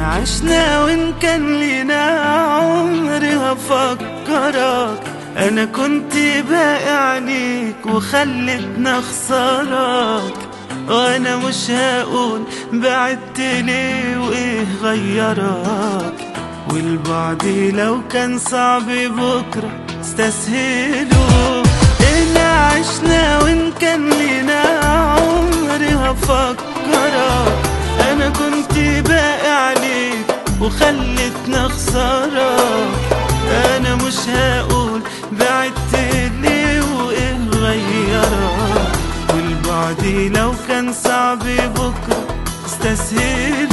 عشنا وإن كان لينا عمري هفكرك أنا كنت باقي عليك وخلتنا خسارك وأنا مش هقول بعدت ليه وإيه غيرك والبعد لو كان صعب بكرة استسهله إنا عشنا وإن كان لينا عمري هفكرك أنا كنت باقي عليك وخلتنا خسارة أنا مش هقول بعدت ليه وإيه غيرك والبعد لو كان صعب بكرة استسهل